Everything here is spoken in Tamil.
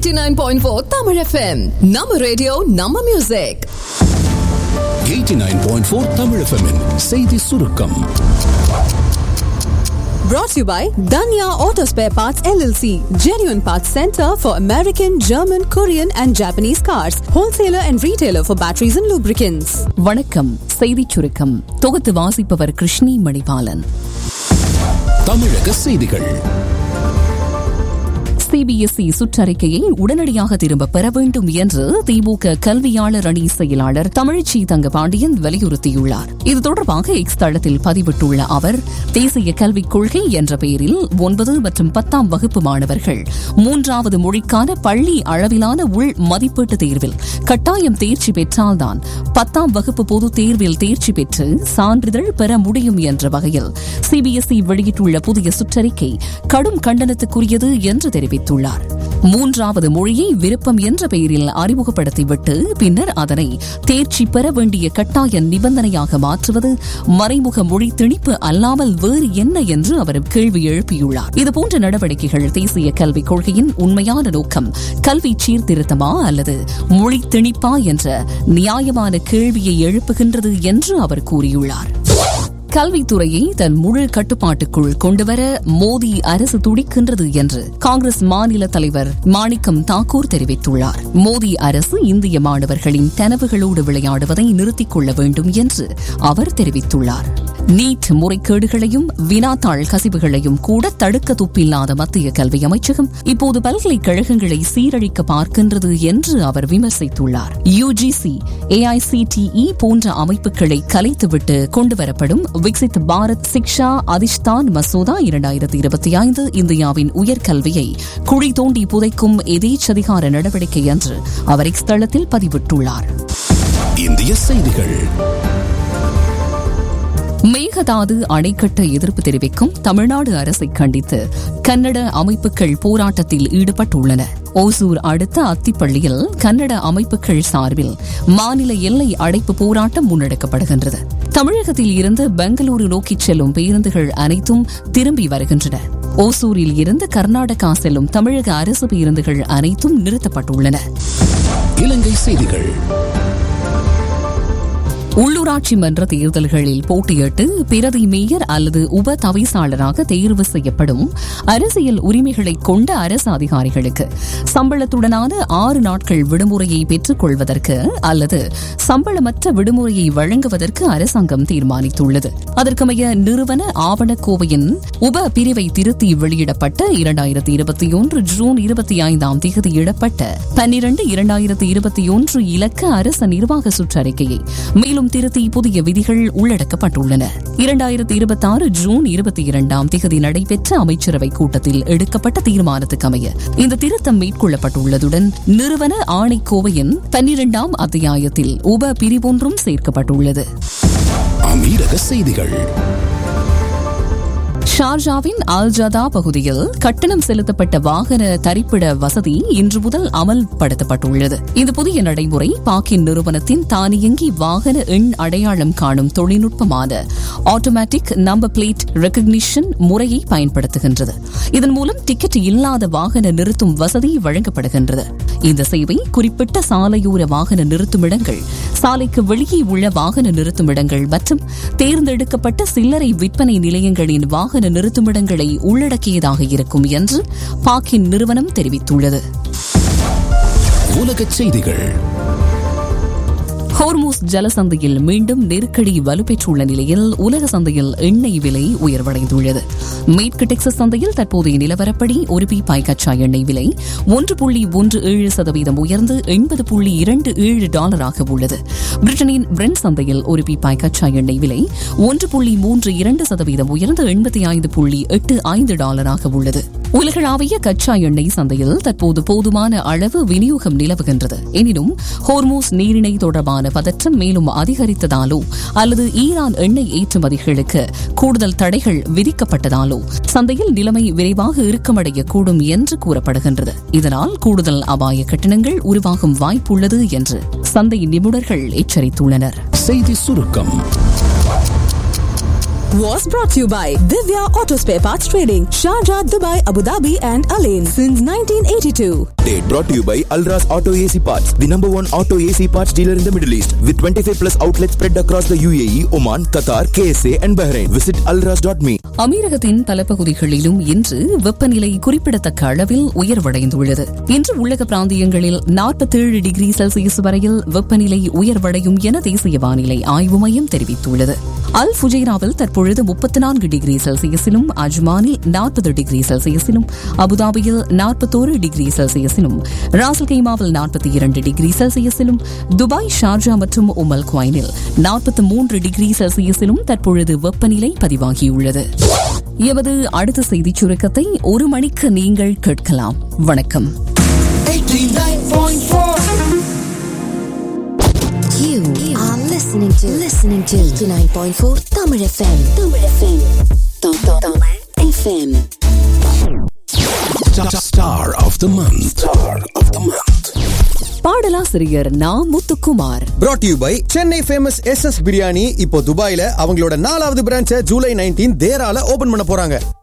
89.4 Tamil FM நம்ம ரேடியோ நம்ம மியூசிக் 89.4 Tamil FM -இன் செய்தி சுருக்கம் brought to you by Danya Auto Spare Parts LLC genuine parts center for American German Korean and Japanese cars wholesaler and retailer for batteries and lubricants வணக்கம் செய்திச் சுருக்கம் தொகுத்து வாசிப்பவர் கிருஷ்ணி மணிபாலன் தமிழக செய்திகள் சிபிஎஸ்இ சுற்றறிக்கையை உடனடியாக திரும்பப் பெற வேண்டும் என்று திமுக கல்வியாளர் அணி செயலாளர் தமிழச்சி தங்கபாண்டியன் வலியுறுத்தியுள்ளார் இது தொடர்பாக எக்ஸ் தளத்தில் பதிவிட்டுள்ள அவர் தேசிய கல்விக் கொள்கை என்ற பெயரில் ஒன்பது மற்றும் பத்தாம் வகுப்பு மாணவர்கள் மூன்றாவது மொழிக்கான பள்ளி அளவிலான உள் மதிப்பீட்டு தேர்வில் கட்டாயம் தேர்ச்சி பெற்றால்தான் பத்தாம் வகுப்பு பொதுத் தேர்வில் தேர்ச்சி பெற்று சான்றிதழ் பெற முடியும் என்ற வகையில் சிபிஎஸ்இ வெளியிட்டுள்ள புதிய சுற்றறிக்கை கடும் கண்டனத்துக்குரியது என்று தெரிவித்துள்ளார் மூன்றாவது மொழியை விருப்பம் என்ற பெயரில் அறிமுகப்படுத்திவிட்டு பின்னர் அதனை தேர்ச்சி பெற வேண்டிய கட்டாய நிபந்தனையாக மாற்றுவது மறைமுக மொழி திணிப்பு அல்லாமல் வேறு என்ன என்று அவர் கேள்வி எழுப்பியுள்ளார் இதுபோன்ற நடவடிக்கைகள் தேசிய கல்விக் கொள்கையின் உண்மையான நோக்கம் கல்வி சீர்திருத்தமா அல்லது மொழி திணிப்பா என்ற நியாயமான கேள்வியை எழுப்புகின்றது என்று அவர் கூறியுள்ளார் கல்வித்துறையை தன் முழு கட்டுப்பாட்டுக்குள் கொண்டுவர மோடி அரசு துடிக்கின்றது என்று காங்கிரஸ் மாநில தலைவர் மாணிக்கம் தாக்கூர் தெரிவித்துள்ளார் மோடி அரசு இந்திய மாணவர்களின் கனவுகளோடு விளையாடுவதை நிறுத்திக் கொள்ள வேண்டும் என்று அவர் தெரிவித்துள்ளார் நீட் முறைகேடுகளையும் வினாத்தாள் கசிவுகளையும் கூட தடுக்க துப்பில்லாத மத்திய கல்வி அமைச்சகம் இப்போது பல்கலைக்கழகங்களை சீரழிக்க பார்க்கின்றது என்று அவர் விமர்சித்துள்ளார் யுஜிசி ஏஐசிடிஇ போன்ற அமைப்புகளை கலைத்துவிட்டு கொண்டுவரப்படும் விக்சித் பாரத் சிக்ஷா அதிஷ்தான் மசோதா இரண்டாயிரத்தி இருபத்தி ஐந்து இந்தியாவின் உயர்கல்வியை குழி தோண்டி புதைக்கும் எதேச்சதிகார நடவடிக்கை என்று அவர் இஸ்தளத்தில் பதிவிட்டுள்ளார் இந்திய செய்திகள் மேகதாது அணைக்கட்ட எதிர்ப்பு தெரிவிக்கும் தமிழ்நாடு அரசை கண்டித்து கன்னட அமைப்புகள் போராட்டத்தில் ஈடுபட்டுள்ளன ஓசூர் அடுத்த அத்திப்பள்ளியில் கன்னட அமைப்புகள் சார்பில் மாநில எல்லை அடைப்பு போராட்டம் முன்னெடுக்கப்படுகின்றது தமிழகத்தில் இருந்து பெங்களூரு நோக்கிச் செல்லும் பேருந்துகள் அனைத்தும் திரும்பி வருகின்றன ஓசூரில் இருந்து கர்நாடகா செல்லும் தமிழக அரசு பேருந்துகள் அனைத்தும் நிறுத்தப்பட்டுள்ளன இலங்கை செய்திகள் உள்ளூராட்சி மன்ற தேர்தல்களில் போட்டியிட்டு பிரதி மேயர் அல்லது உப தவிசாளராக தேர்வு செய்யப்படும் அரசியல் உரிமைகளை கொண்ட அரசு அதிகாரிகளுக்கு சம்பளத்துடனான ஆறு நாட்கள் விடுமுறையை பெற்றுக் கொள்வதற்கு அல்லது சம்பளமற்ற விடுமுறையை வழங்குவதற்கு அரசாங்கம் தீர்மானித்துள்ளது அதற்கமைய நிறுவன ஆவணக்கோவையின் உப பிரிவை திருத்தி வெளியிடப்பட்ட இரண்டாயிரத்தி இருபத்தி ஒன்று ஜூன் இருபத்தி ஐந்தாம் தேதியிடப்பட்ட பன்னிரண்டு இரண்டாயிரத்தி இருபத்தி ஒன்று இலக்க அரச நிர்வாக சுற்றறிக்கையை மேலும் மேலும் திருத்தி புதிய விதிகள் உள்ளடக்கப்பட்டுள்ளன இரண்டாயிரத்தி இருபத்தி ஆறு ஜூன் இருபத்தி இரண்டாம் தேதி நடைபெற்ற அமைச்சரவை கூட்டத்தில் எடுக்கப்பட்ட தீர்மானத்துக்கு அமைய இந்த திருத்தம் மேற்கொள்ளப்பட்டுள்ளதுடன் நிறுவன ஆணைக்கோவையின் பன்னிரண்டாம் அத்தியாயத்தில் உப பிரிவொன்றும் சேர்க்கப்பட்டுள்ளது அமீரக செய்திகள் ஷார்ஜாவின் அல்ஜதா பகுதியில் கட்டணம் செலுத்தப்பட்ட வாகன தரிப்பிட வசதி இன்று முதல் அமல்படுத்தப்பட்டுள்ளது இந்த புதிய நடைமுறை பாக்கின் நிறுவனத்தின் தானியங்கி வாகன எண் அடையாளம் காணும் தொழில்நுட்பமான ஆட்டோமேட்டிக் நம்பர் பிளேட் ரெக்கக்னிஷன் முறையை பயன்படுத்துகின்றது இதன் மூலம் டிக்கெட் இல்லாத வாகன நிறுத்தும் வசதி வழங்கப்படுகின்றது இந்த சேவை குறிப்பிட்ட சாலையோர வாகன நிறுத்துமிடங்கள் சாலைக்கு வெளியே உள்ள வாகன நிறுத்துமிடங்கள் மற்றும் தேர்ந்தெடுக்கப்பட்ட சில்லறை விற்பனை நிலையங்களின் வாகன நிறுத்துமிடங்களை உள்ளடக்கியதாக இருக்கும் என்று பாக்கின் நிறுவனம் தெரிவித்துள்ளது உலகச் செய்திகள் ஹோர்மூஸ் ஜலசந்தையில் மீண்டும் நெருக்கடி வலுப்பெற்றுள்ள நிலையில் உலக சந்தையில் எண்ணெய் விலை உயர்வடைந்துள்ளது மேற்கு டெக்சஸ் சந்தையில் தற்போதைய நிலவரப்படி ஒரு பீப்பாய் கச்சா எண்ணெய் விலை ஒன்று புள்ளி ஒன்று ஏழு சதவீதம் உயர்ந்து எண்பது புள்ளி இரண்டு ஏழு டாலராக உள்ளது பிரிட்டனின் பிரெண்ட் சந்தையில் ஒரு பீப்பாய் கச்சா எண்ணெய் விலை ஒன்று புள்ளி மூன்று இரண்டு சதவீதம் உயர்ந்து எண்பத்தி ஐந்து புள்ளி எட்டு ஐந்து டாலராக உள்ளது உலகளாவிய கச்சா எண்ணெய் சந்தையில் தற்போது போதுமான அளவு விநியோகம் நிலவுகின்றது எனினும் ஹோர்மோஸ் நீரிணை தொடர்பான பதற்றம் மேலும் அதிகரித்ததாலோ அல்லது ஈரான் எண்ணெய் ஏற்றுமதிகளுக்கு கூடுதல் தடைகள் விதிக்கப்பட்டதாலோ சந்தையில் நிலைமை விரைவாக இறுக்கமடையக்கூடும் என்று கூறப்படுகின்றது இதனால் கூடுதல் அபாய கட்டணங்கள் உருவாகும் வாய்ப்புள்ளது என்று சந்தை நிபுணர்கள் எச்சரித்துள்ளனர் செய்தி சுருக்கம் was brought to you by Divya Auto Spare Parts Trading, Sharjah, Dubai, Abu Dhabi, and Alain since 1982. Date brought to you by Alras Auto AC Parts, the number one auto AC parts dealer in the Middle East, with 25 plus outlets spread across the UAE, Oman, Qatar, KSA, and Bahrain. Visit alras.me. அமீரகத்தின் பல பகுதிகளிலும் இன்று வெப்பநிலை குறிப்பிடத்தக்க அளவில் உயர்வடைந்துள்ளது இன்று உள்ளக பிராந்தியங்களில் நாற்பத்தேழு டிகிரி செல்சியஸ் வரையில் வெப்பநிலை உயர்வடையும் என தேசிய வானிலை ஆய்வு மையம் தெரிவித்துள்ளது அல் ஃபுஜைராவில் தற்பொழுது முப்பத்தி நான்கு டிகிரி செல்சியஸிலும் அஜ்மானில் நாற்பது டிகிரி செல்சியஸிலும் அபுதாபியில் நாற்பத்தோரு டிகிரி செல்சியஸிலும் ராசல் கைமாவில் நாற்பத்தி இரண்டு டிகிரி செல்சியஸிலும் துபாய் ஷார்ஜா மற்றும் உமல் குவைனில் நாற்பத்தி மூன்று டிகிரி செல்சியஸிலும் தற்பொழுது வெப்பநிலை பதிவாகியுள்ளது எமது அடுத்த செய்திச் சுருக்கத்தை ஒரு மணிக்கு நீங்கள் கேட்கலாம் வணக்கம் You are listening to listening to 89.4 Tamil FM. Tamil FM. Tamil FM. Star of the month. Star of the month. பாடலாசிரியர் Na Muthukumar brought to you by Chennai famous S S biryani இப்போ துபாயில அவங்களோட நாலாவது பிரான்ச்ச ஜூலை நைன்டீன் தேரால ஓபன் பண்ண போறாங்க